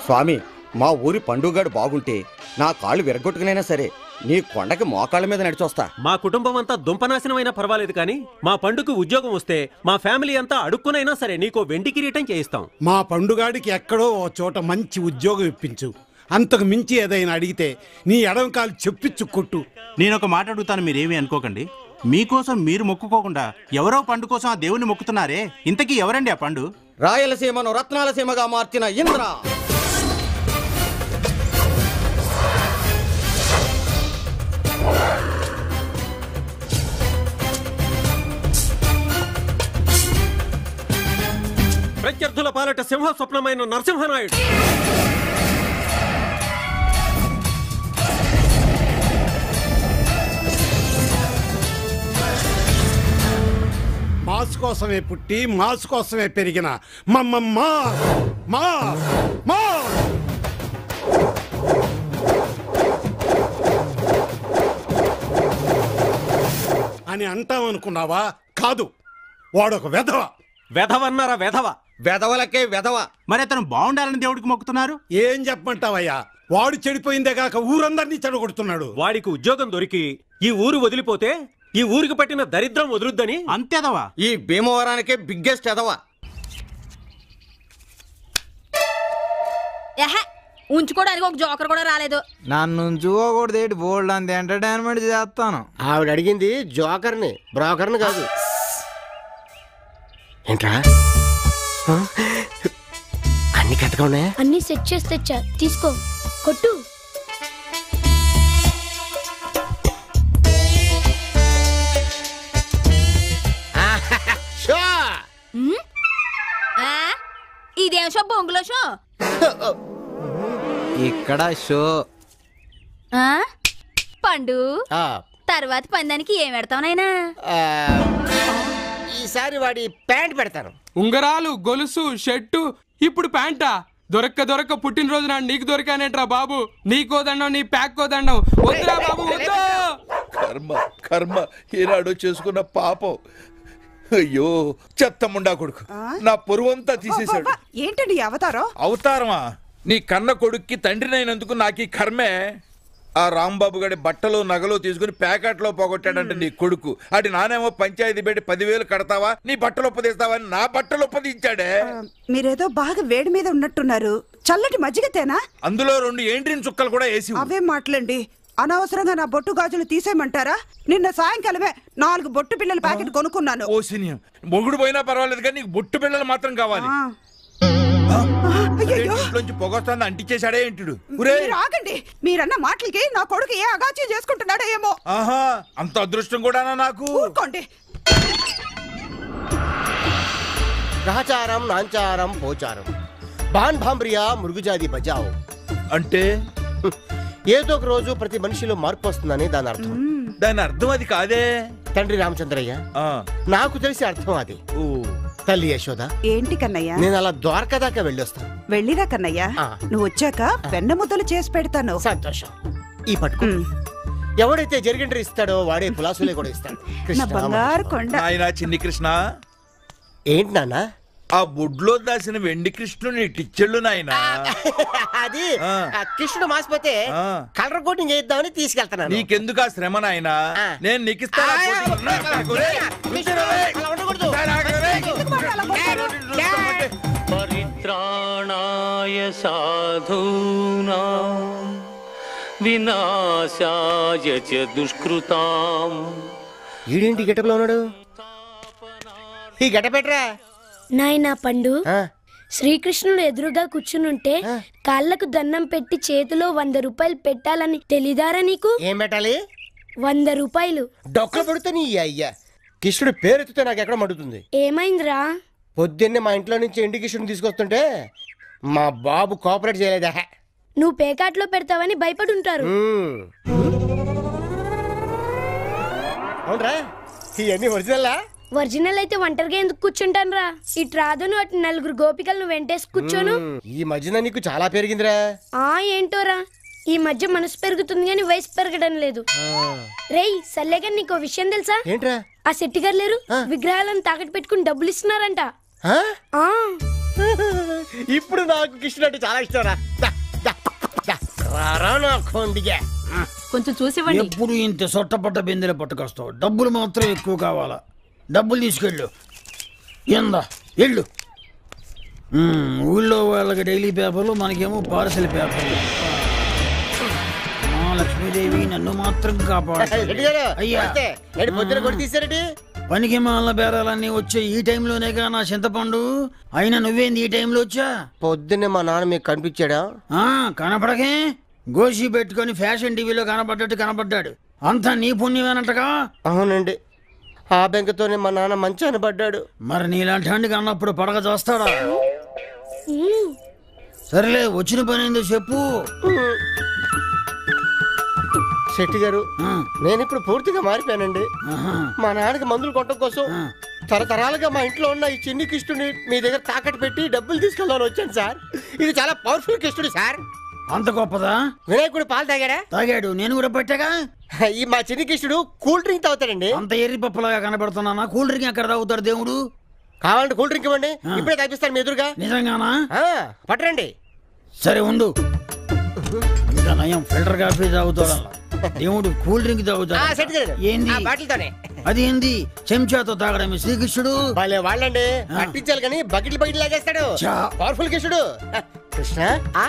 స్వామి మా ఊరి పండుగాడు బాగుంటే నా కాళ్ళు విరగొట్టుకునైనా సరే నీ కొండకి మోకాళ్ళ మీద నడిచొస్తా మా కుటుంబం అంతా దుంపనాశనమైనా పర్వాలేదు కానీ మా పండుగ ఉద్యోగం వస్తే మా ఫ్యామిలీ అంతా అడుక్కునైనా సరే నీకో వెండి కిరీటం చేయిస్తాం మా పండుగాడికి ఎక్కడో ఓ చోట మంచి ఉద్యోగం ఇప్పించు అంతకు మించి ఏదైనా అడిగితే నీ ఎడమ కాలు చెప్పిచ్చు కొట్టు నేను ఒక మాట అడుగుతాను మీరేమీ అనుకోకండి మీకోసం మీరు మొక్కుకోకుండా ఎవరో పండు కోసం ఆ దేవుని మొక్కుతున్నారే ఇంతకీ ఎవరండి ఆ పండు రాయలసీమను రత్నాలసీమగా మార్చిన ఇంద్ర ప్రత్యర్థుల పాలట సింహ స్వప్నమైన నరసింహనాయుడు మాస్ కోసమే పుట్టి మాస్ కోసమే పెరిగిన మమ్మమ్మ మా మా అని అంటాం అనుకున్నావా కాదు వాడొక వెధవ వెధవన్నారా వెధవ వెధవలకే వెధవ మరి అతను బాగుండాలని దేవుడికి మొక్కుతున్నారు ఏం చెప్పమంటావయ్యా వాడు చెడిపోయిందే కాక ఊరందరినీ చెడగొడుతున్నాడు వాడికి ఉద్యోగం దొరికి ఈ ఊరు వదిలిపోతే ఈ ఊరికి పట్టిన దరిద్రం వదులుద్దని అంతేదవా ఈ భీమవరానికే బిగ్గెస్ట్ ఎదవ ఎహె, ఉంచుకోవడానికి ఒక జోకర్ కూడా రాలేదు నన్ను ఉంచుకోకూడదు ఏంటి బోల్డ్ అంత ఎంటర్టైన్మెంట్ చేస్తాను ఆవిడ అడిగింది జోకర్ని బ్రోకర్ని కాదు ఏంట్రా ఆ? అన్ని కథగా ఉన్నాయా అన్ని సెట్ చేసి తెచ్చా తీసుకో కొట్టు షో! ఆ? ఇదేం షో బొంగులో షో ఇక్కడ షో ఆ? పండు ఆ, తర్వాత పందానికి ఏం పెడతావు నాయనా ఆ, ఈసారి వాడి ప్యాంట్ పెడతాను ఉంగరాలు గొలుసు షర్టు ఇప్పుడు ప్యాంటా దొరక్క దొరక్క పుట్టినరోజు నాడు నీకు దొరికానేట్రా బాబు నీకో దండం నీ ప్యాక్ కో దండం వద్దురా బాబు వద్దు కర్మ కర్మ ఈనాడు చేసుకున్న పాపం అయ్యో చెత్త ముండా కొడుకు నా పొరువంతా తీసేశాడు ఏంటండి ఈ అవతారం అవతారమా నీ కన్న కొడుక్కి తండ్రినైనందుకు నాకు ఈ కర్మే ఆ రాంబాబు గడి బట్టలు నగలు తీసుకుని ప్యాకెట్లో పోగొట్టాడంటే నీ కొడుకు అటు నానేమో పంచాయతీ పెట్టి పదివేలు కడతావా నీ బట్టలు ఒప్పదీస్తావా అని నా బట్టలు ఒప్పదించాడే మీరేదో బాగా వేడి మీద ఉన్నట్టున్నారు చల్లటి మజ్జిగ తేనా అందులో రెండు ఏంట్రిన్ చుక్కలు కూడా వేసి అవే మాటలండి అనవసరంగా నా బొట్టు గాజులు తీసేయమంటారా నిన్న సాయంకాలమే నాలుగు బొట్టు పిల్లల ప్యాకెట్ కొనుక్కున్నాను ఓ సినియం మొగుడు పోయినా పర్వాలేదు కానీ నీకు బొట్టు పిల్లలు మాత్రం కావాలి ఆ. ఆ? అయ్యయ్యో. ఇంట్లోంచి పొగొస్తాను అంటించేశాడే ఏంటిడు ఒరే మీరు ఆగండి మీరన్న మాటలకి నా కొడుకు ఏ అగాచ్యం చేసుకుంటున్నాడో ఏమో ఆహా అంత అదృష్టం కూడానా నాకు ఊరుకోండి గ్రహచారం నాంచారం పోచారం బాన్ భాంబ్రియా మృగుజాది బజావ్ అంటే ఏదో ఒక రోజు ప్రతి మనిషిలో మార్పు వస్తుందని దాని అర్థం దాని అర్థం అది కాదే తండ్రి రామచంద్రయ్య ఆ నాకు తెలిసి అర్థం అది ఓ తల్లి యశోద ఏంటి కన్నయ్య నేను అలా ద్వారకా దాకా వెళ్ళొస్తాను వెళ్ళిరా కన్నయ్య ఆ. నువ్వు వచ్చాక వెన్న ముద్దలు చేసి పెడతాను సంతోషం ఈ పట్టుకో ఉమ్. ఎవడైతే జరిగిండ్రి ఇస్తాడో వాడే పులాసులే కూడా ఇస్తాడు నా కృష్ణ బంగారు కొండ నాయనా చిన్ని కృష్ణ ఏంటి నాన్న ఆ బొడ్లో దాసిన వెండి కృష్ణుని టిచ్చెళ్ళు నాయనా అది ఆ. ఆ కృష్ణుడు మాసిపోతే ఆ. కలర్ కోటింగ్ చేద్దామని తీసుకెళ్తున్నాను నీకెందుకు ఆ శ్రమ నాయనా ఆ. నేను నీకు ఇస్తాను ఆ ఆ, పొట్టు. ఆ, నాకు రేయ్, కూర్చోరా రేయ్. అలా ఉండకూడదు. ఒకసారి ఆగరా రేయ్. డాడ్. పరిత్రాణాయ సాధూనా వినాశాయ చ దుష్కృతాం ఈడేంటి గెటప్లో ఉన్నాడు ఈ గెటపెట్రా నాయనా పండు శ్రీకృష్ణుడు ఎదురుగా కూర్చునుంటే కాళ్ళకు దండం పెట్టి చేతిలో వంద రూపాయలు పెట్టాలని తెలీదారా నీకు ఏం పెట్టాలి వంద రూపాయలు డొక్కలు పడితే నీ అయ్యా కృష్ణుడు పేరెత్తితే నాకు ఎక్కడ మడుతుంది ఏమైందిరా పొద్దున్నే మా ఇంట్లో నుంచి ఎండి కృష్ణుని తీసుకొస్తుంటే మా బాబు కోఆపరేట్ చేయలేదా నువ్వు పేకాట్లో పెడతావని భయపడి ఉంటారు మ్మ్. అవునరా ఇవన్నీ ఒరిజినల్లా ఒరిజినల్ అయితే ఒంటరిగా ఎందుకు కూర్చుంటాను రా ఇటు రాదును అటు నలుగురు గోపికలను వెంటేసి కూర్చోను మ్మ్. ఈ మధ్యన నీకు చాలా పెరిగిందిరా ఆ ఏంటోరా ఈ మధ్య మనసు పెరుగుతుంది కానీ వయసు పెరగడం లేదు రేయ్ సల్లేగా నీకు విషయం తెలుసా ఏంట్రా ఆ శెట్టి గారు లేరు విగ్రహాలను తాకట్టు పెట్టుకుని డబ్బులు ఇస్తున్నారంట ఆ? ఆ ఇప్పుడు నాకు కృష్ణుడు అంటే చాలా ఇష్టం రా దా, దా, దా. రారా నా కొండిగా కొంచెం చూసివ్వండి ఎప్పుడు ఇంత సొట్టపట్ట బిందెలు పట్టుకొస్తావు డబ్బులు మాత్రం ఎక్కువ కావాలా డబ్బులు తీసుకెళ్ళు ఎందా ఎళ్ళు మ్మ్, ఊళ్ళో వాళ్ళకి డైలీ పేపర్లు మనకేమో పార్సల్ పేపర్లు మా లక్ష్మీదేవి నన్ను మాత్రం కాపాడు రెడ్డి గారు అయ్యా నమస్తే. ఏంటి పొద్దున కొట్టి తీసారండి పనికి మాల బేరాలన్నీ వచ్చే ఈ టైంలోనేగా నా చింతపండు అయినా నువ్వేంది ఈ టైంలో వచ్చా పొద్దున్నే మా నాన్న మీకు కనిపించాడా ఆ కనపడకే గోషి పెట్టుకొని ఫ్యాషన్ టీవీలో కనపడ్డట్టు కనపడ్డాడు అంతా నీ పుణ్యమేనంటగా అవునండి ఆ బెంకతోనే మా నాన్న మంచాన పడ్డాడు మరి నీలాంటి వాడికి అన్నప్పుడు పడగ చేస్తాడా సరేలే వచ్చిన పని ఏందో చెప్పు శెట్టి గారు నేను ఇప్పుడు పూర్తిగా మారిపోయానండి మా నాన్నకి మందులు కొట్టడం కోసం తరతరాలుగా మా ఇంట్లో ఉన్న ఈ చిన్ని కిష్టుని మీ దగ్గర తాకట్టు పెట్టి డబ్బులు తీసుకెళ్దామని వచ్చాను సార్ ఇది చాలా పవర్ఫుల్ కిష్టుడు సార్ అంత గొప్పదా వినాయకుడు పాలు తాగాడా తాగాడు నేను కూడా పట్టాగా ఈ మా చిన్ని కిష్టుడు కూల్ డ్రింక్ తాగుతాడండి అంత ఎర్రి పప్పలాగా కనబడుతున్నానా కూల్ డ్రింక్ ఎక్కడ తాగుతాడు దేవుడు కావాలంటే కూల్ డ్రింక్ ఇవ్వండి ఇప్పుడే తాగిస్తాను మీ ఎదురుగా నిజంగానా ఆ, పట్టరండి సరే ఉండు ఇంకా నయం ఫిల్టర్ కాఫీ తాగుతాడు దేవుడు కూల్ డ్రింక్ ఆ, సెట్ తాగుతాడు చేయదు. ఏంది ఆ బాటిల్తోనే అది ఏంది చెంచాతో తాగడమే శ్రీకృష్ణుడు వాళ్ళే వాళ్ళండి పట్టించాలి కానీ బకెట్లు బకెట్లు లాగేస్తాడు చా. పవర్ఫుల్ కిష్టుడు కృష్ణ ఆ?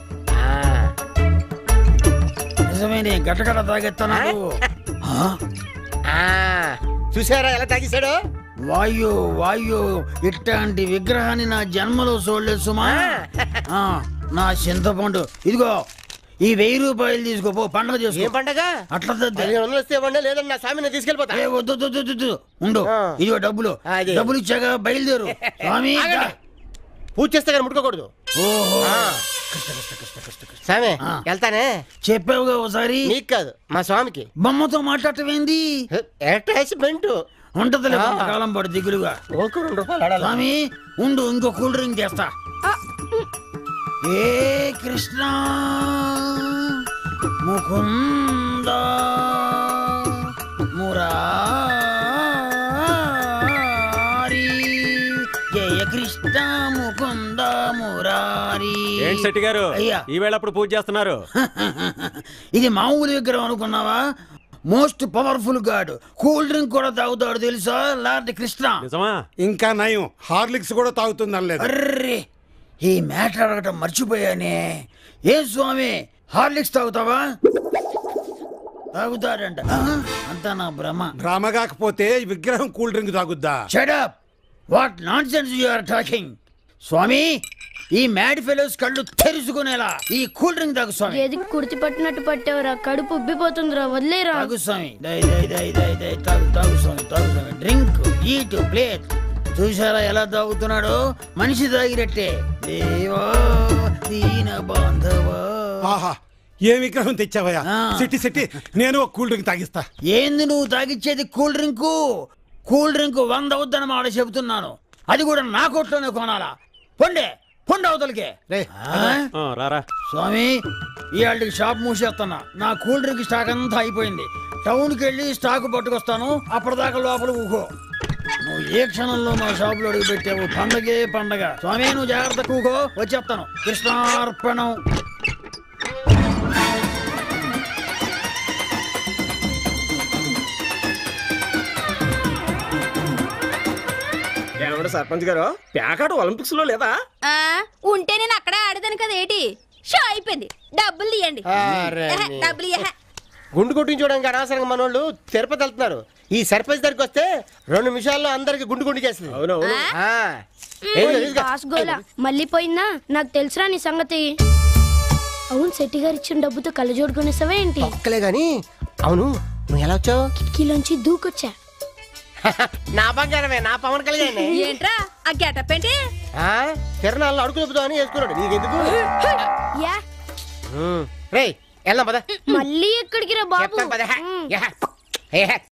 నిజమేనే గట్టగడ తాగెత్తన్నాడు ఆ? ఆ, చూసారా ఎలా తాగేశాడు వాయు వాయు ఇట్లాంటి విగ్రహాన్ని నా జన్మలో చూడలేదు సుమా ఆ, నా చింతపండు ఇదిగో ఈ వెయ్యి రూపాయలు తీసుకోపో పండగ చేసుకో ఏం పండగ అట్లా తద్దే. పదిహేను వందలు వస్తే ఇవ్వండి లేదండి నా స్వామిని తీసుకెళ్ళిపోతా ఏ వద్దు వద్దు, వద్దు, వద్దు. ఉండు ఆ. ఇదిగో డబ్బులు అదే. డబ్బులు ఇచ్చాక బయలుదేరు స్వామి ఆగండి. పూజ చేస్తే కానీ ముట్టుకోకూడదు ఓహో ఆ. స్వామి ఆ. వెళ్తానే చెప్పావుగా ఒకసారి నీకు కాదు మా స్వామికి బొమ్మతో మాట్లాడటమేంది అటాచ్మెంట్ ఉంటదిలే ఆ. కాలం పడి దిగులుగా ఒక రెండు రూపాయలు ఆడాలి. స్వామి ఉండు ఇంకో కూల్ డ్రింక్ తెస్తా ఏ కృష్ణ ముకుంద మురారి జయ కృష్ణ ముకుంద మురారి ఏంటి శెట్టి గారు అయ్యా ఈ వేళ అప్పుడు పూజ చేస్తున్నారు ఇది మామూలు విగ్రహం అనుకున్నావా most powerful god cool drink కూడా తాగుతాడు తెలుసా లార్డ్ కృష్ణ నిజమా ఇంకా నయం హార్లిక్స్ కూడా తాగుతుందని లేదు అర్రే ఈ మ్యాటర్ అడగటం మర్చిపోయానే ఏ స్వామి హార్లిక్స్ తాగుతావా తాగుతాడంట ఆ? అంతా నా భ్రమ భ్రమ కాకపోతే ఈ విగ్రహం కూల్ డ్రింక్ తాగుద్దా shut up what nonsense you are talking స్వామి ఈ మ్యాడ్ ఫెలోస్ కళ్ళు తెరుచుకునేలా ఈ కూల్ డ్రింక్ తాగు స్వామి ఏది కుర్తి పట్టినట్టు పట్టావురా కడుపు ఉబ్బిపోతుందిరా వదిలేరా తాగు స్వామి దై దై దై దై దై తాగు తాగు స్వామి తాగు స్వామి డ్రింక్ ఈట్ ప్లేట్ చూసారా ఎలా తాగుతున్నాడో మనిషి తాగినట్టే దేవా దీన బాంధవా ఆహా ఏ విగ్రహం తెచ్చావయ్యా ఆ. సిట్టి సిట్టి నేను ఒక కూల్ డ్రింక్ తాగిస్తా ఏంది నువ్వు తాగిచ్చేది కూల్ డ్రింకు కూల్ డ్రింక్ వంద వద్దని మాట చెబుతున్నాను అది కూడా నా కొట్లోనే కొనాలా పొండే పొండి అవతలికే ఆ? ఆ, రారా స్వామి ఇవాళకి షాప్ మూసేస్తున్నా నా కూల్ డ్రింక్ స్టాక్ అంతా అయిపోయింది టౌన్కి వెళ్ళి స్టాక్ పట్టుకొస్తాను అప్పటిదాకా లోపల ఊకో నువ్వు ఏ క్షణంలో మా షాపులో అడుగు పెట్టావు పండగే పండగ స్వామి నువ్వు జాగ్రత్త కూకో వచ్చేస్తాను కృష్ణార్పణం ఏమంటే సర్పంచ్ గారు ప్యాకాట ఒలింపిక్స్ లో లేదా ఆ, ఉంటే నేను అక్కడే ఆడదాను కదా ఏంటి షో అయిపోయింది డబ్బులు తీయండి అరే ఎహె, నీ. డబ్బులు ఎహె. గుండు కొట్టించుకోవడానికి అనవసరంగా మనోళ్ళు తిరుపతి వెళ్తున్నారు ఈ సర్పంచ్ దగ్గరికి వస్తే రెండు నిమిషాల్లో అందరికి గుండు గుండు చేస్తుంది అవునవును ఆ. ఏం లేదు, ఇదిగో. బాస్ గోలా మళ్ళీ పోయిందా నాకు తెలుసురా నీ సంగతి అవును శెట్టి గారు ఇచ్చిన డబ్బుతో కళ్ళజోడు కొనేసావా ఏంటి ఒక్కలే గాని అవును నువ్వు ఎలా వచ్చావు కిటికీలోంచి దూకొచ్చా నా బంగారమే నా పవన్ కళ్యాణ్ ఏంట్రా ఆ గెటప్ ఏంటి ఆ తిరణాల్లో అడుగు చెబుతావు అని వేసుకున్నాడు నీకెందుకు యా రే వెళ్దాం పద మళ్ళీ ఎక్కడికి రా బాబు చెప్తాను పద ఉమ్. యా. ఏ,